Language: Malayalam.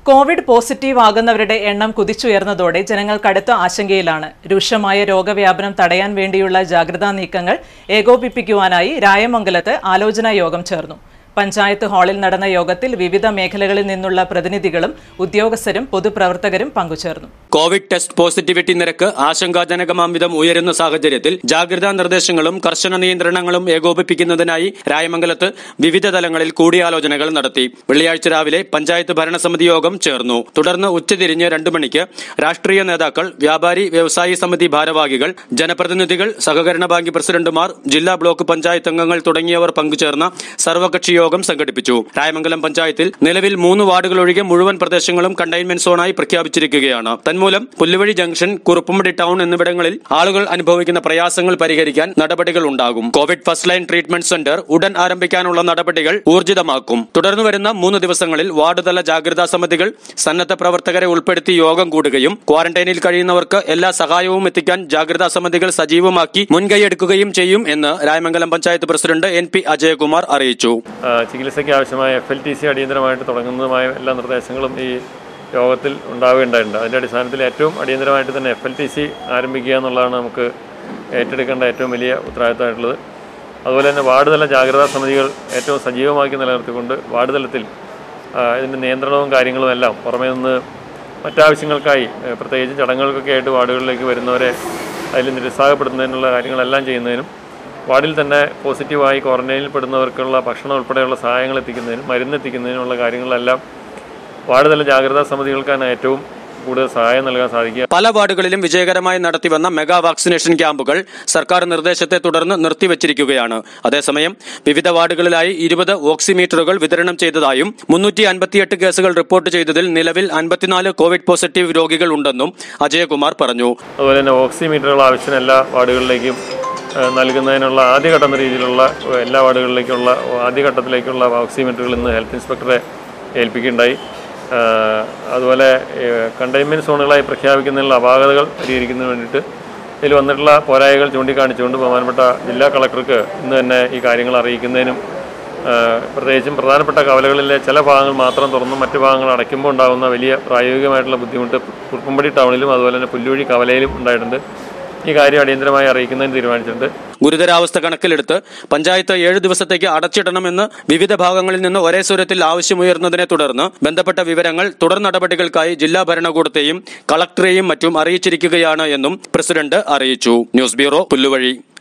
കോവിഡ് പോസിറ്റീവ് ആകുന്നവരുടെ എണ്ണം കുതിച്ചുയർന്നതോടെ ജനങ്ങൾ കടുത്ത ആശങ്കയിലാണ് രൂക്ഷമായ രോഗവ്യാപനം തടയാൻ വേണ്ടിയുള്ള ജാഗ്രതാ നീക്കങ്ങൾ ഏകോപിപ്പിക്കുവാനായി രായമംഗലത്ത് ആലോചനാ യോഗം ചേർന്നു പഞ്ചായത്ത് ഹാളിൽ നടന്ന യോഗത്തിൽ വിവിധ മേഖലകളിൽ നിന്നുള്ള പ്രതിനിധികളും ഉദ്യോഗസ്ഥരും പൊതുപ്രവർത്തകരും പങ്കുചേർന്നു കോവിഡ് ടെസ്റ്റ് പോസിറ്റിവിറ്റി നിരക്ക് ആശങ്കാജനകമാം വിധം ഉയരുന്ന സാഹചര്യത്തിൽ ജാഗ്രതാ നിർദ്ദേശങ്ങളും കർശന നിയന്ത്രണങ്ങളും ഏകോപിപ്പിക്കുന്നതിനായി രായമംഗലത്ത് വിവിധ തലങ്ങളിൽ കൂടിയാലോചനകൾ നടത്തി വെള്ളിയാഴ്ച രാവിലെ പഞ്ചായത്ത് ഭരണസമിതി യോഗം ചേർന്നു തുടർന്ന് ഉച്ചതിരിഞ്ഞ് രണ്ടു മണിക്ക് രാഷ്ട്രീയ നേതാക്കൾ വ്യാപാരി വ്യവസായി സമിതി ഭാരവാഹികൾ ജനപ്രതിനിധികൾ സഹകരണ ബാങ്ക് പ്രസിഡന്റുമാർ ജില്ലാ ബ്ലോക്ക് പഞ്ചായത്ത് അംഗങ്ങൾ തുടങ്ങിയവർ പങ്കുചേർന്ന സർവകക്ഷി യോഗം സംഘടിപ്പിച്ചു രായമംഗലം പഞ്ചായത്തിൽ നിലവിൽ മൂന്ന് വാർഡുകൾ ഒഴികെ മുഴുവൻ പ്രദേശങ്ങളും കണ്ടെയ്ൻമെന്റ് സോണായി പ്രഖ്യാപിച്ചിരിക്കുകയാണ് തന്മൂലം പുല്ലുവഴി ജംഗ്ഷൻ കുറുപ്പുംപടി ടൗൺ എന്നിവിടങ്ങളിൽ ആളുകൾ അനുഭവിക്കുന്ന പ്രയാസങ്ങൾ പരിഹരിക്കാൻ നടപടികൾ ഉണ്ടാകും Covid first line treatment centre ഉടൻ ആരംഭിക്കാനുള്ള നടപടികൾ ഊർജിതമാക്കും തുടർന്നു വരുന്ന മൂന്ന് ദിവസങ്ങളിൽ വാർഡ് തല ജാഗ്രതാ സമിതികൾ സന്നദ്ധ പ്രവർത്തകരെ ഉൾപ്പെടുത്തി യോഗം കൂടുകയും ക്വാറന്റൈനിൽ കഴിയുന്നവർക്ക് എല്ലാ സഹായവും എത്തിക്കാൻ ജാഗ്രതാ സമിതികൾ സജീവമാക്കി മുൻകൈയെടുക്കുകയും ചെയ്യും എന്ന് Rayamangalam panchayat president N P Ajayakumar അറിയിച്ചു ആ, ചികിത്സയ്ക്ക് ആവശ്യമായ എഫ് എൽ ടി സി അടിയന്തരമായിട്ട് തുടങ്ങുന്നതുമായ എല്ലാ നിർദ്ദേശങ്ങളും ഈ യോഗത്തിൽ ഉണ്ടാവുകയുണ്ടായിട്ടുണ്ട് അതിൻ്റെ അടിസ്ഥാനത്തിൽ ഏറ്റവും അടിയന്തരമായിട്ട് തന്നെ എഫ് എൽ ടി സി ആരംഭിക്കുക എന്നുള്ളതാണ് നമുക്ക് ഏറ്റെടുക്കേണ്ട ഏറ്റവും വലിയ ഉത്തരവാദിത്തമായിട്ടുള്ളത് അതുപോലെ തന്നെ വാർഡ് തല ജാഗ്രതാ സമിതികൾ ഏറ്റവും സജീവമാക്കി നിലനിർത്തിക്കൊണ്ട് വാർഡ് തലത്തിൽ ആ, ഇതിൻ്റെ നിയന്ത്രണവും കാര്യങ്ങളും എല്ലാം പുറമേ നിന്ന് മറ്റാവശ്യങ്ങൾക്കായി ഏഹ്, പ്രത്യേകിച്ച് ചടങ്ങുകൾക്കൊക്കെ ആയിട്ട് വാർഡുകളിലേക്ക് വരുന്നവരെ അതിൽ നിരുത്സാഹപ്പെടുത്തുന്നതിനുള്ള കാര്യങ്ങളെല്ലാം ചെയ്യുന്നതിനും വാർഡിൽ തന്നെ പോസിറ്റീവായി ക്വാറന്റൈനിൽ പെടുന്നവർക്കുള്ള ഭക്ഷണം ഉൾപ്പെടെയുള്ള സഹായങ്ങൾ എത്തിക്കുന്നതിനും മരുന്ന് എത്തിക്കുന്നതിനുള്ള കാര്യങ്ങളെല്ലാം വാർഡ് തല ജാഗ്രതാ സമിതികൾക്കാണ് ഏറ്റവും കൂടുതൽ സഹായം നൽകാൻ സാധിക്കുക പല വാർഡുകളിലും വിജയകരമായി നടത്തിവന്ന മെഗാ വാക്സിനേഷൻ ക്യാമ്പുകൾ സർക്കാർ നിർദ്ദേശത്തെ തുടർന്ന് നിർത്തിവച്ചിരിക്കുകയാണ് അതേസമയം വിവിധ വാർഡുകളിലായി ഇരുപത് ഓക്സിമീറ്ററുകൾ വിതരണം ചെയ്തതായും മുന്നൂറ്റി അൻപത്തിയെട്ട് കേസുകൾ റിപ്പോർട്ട് ചെയ്തതിൽ നിലവിൽ അൻപത്തിനാല് കോവിഡ് പോസിറ്റീവ് രോഗികൾ ഉണ്ടെന്നും അജയകുമാർ പറഞ്ഞു അതുപോലെ തന്നെ ഓക്സിമീറ്ററുകൾ ആവശ്യത്തിന് എല്ലാ വാർഡുകളിലേക്കും ഏഹ്, നൽകുന്നതിനുള്ള ആദ്യഘട്ടം എന്ന രീതിയിലുള്ള ഏഹ്, എല്ലാ വാർഡുകളിലേക്കുള്ള ആദ്യഘട്ടത്തിലേക്കുള്ള ഓക്സിമീറ്ററുകൾ ഇന്ന് ഹെൽത്ത് ഇൻസ്പെക്ടറെ ഏൽപ്പിക്കുകയുണ്ടായി ഏഹ്, അതുപോലെ കണ്ടെയ്ൻമെൻറ്റ് സോണുകളായി പ്രഖ്യാപിക്കുന്നതിനുള്ള അപാകതകൾ പരിഹരിക്കുന്നതിന് വേണ്ടിയിട്ട് ഇതിൽ വന്നിട്ടുള്ള പോരായകൾ ചൂണ്ടിക്കാണിച്ചുകൊണ്ട് ബഹുമാനപ്പെട്ട ജില്ലാ കളക്ടർക്ക് ഇന്ന് തന്നെ ഈ കാര്യങ്ങൾ അറിയിക്കുന്നതിനും ഏഹ്, പ്രത്യേകിച്ചും പ്രധാനപ്പെട്ട കവലകളിലെ ചില ഭാഗങ്ങൾ മാത്രം തുറന്നും മറ്റു ഭാഗങ്ങൾ അടയ്ക്കുമ്പോൾ ഉണ്ടാകുന്ന വലിയ പ്രായോഗികമായിട്ടുള്ള ബുദ്ധിമുട്ട് കുറുപ്പമ്പടി ടൗണിലും അതുപോലെ തന്നെ പുല്ലുവഴി കവലയിലും ഉണ്ടായിട്ടുണ്ട് ഈ കാര്യം അടിയന്തരമായി അറിയിക്കുന്നതിന് തീരുമാനിച്ചിട്ടുണ്ട് ഗുരുതരാവസ്ഥ കണക്കിലെടുത്ത് പഞ്ചായത്ത് ഏഴ് ദിവസത്തേക്ക് അടച്ചിടണമെന്ന് വിവിധ ഭാഗങ്ങളിൽ നിന്ന് ഒരേ സ്വരത്തിൽ ആവശ്യമുയർന്നതിനെ തുടർന്ന് ബന്ധപ്പെട്ട വിവരങ്ങൾ തുടർ നടപടികൾക്കായി ജില്ലാ ഭരണകൂടത്തെയും കളക്ടറെയും മറ്റും അറിയിച്ചിരിക്കുകയാണ് എന്നും പ്രസിഡന്റ് അറിയിച്ചു ന്യൂസ് ബ്യൂറോ പുല്ലുവഴി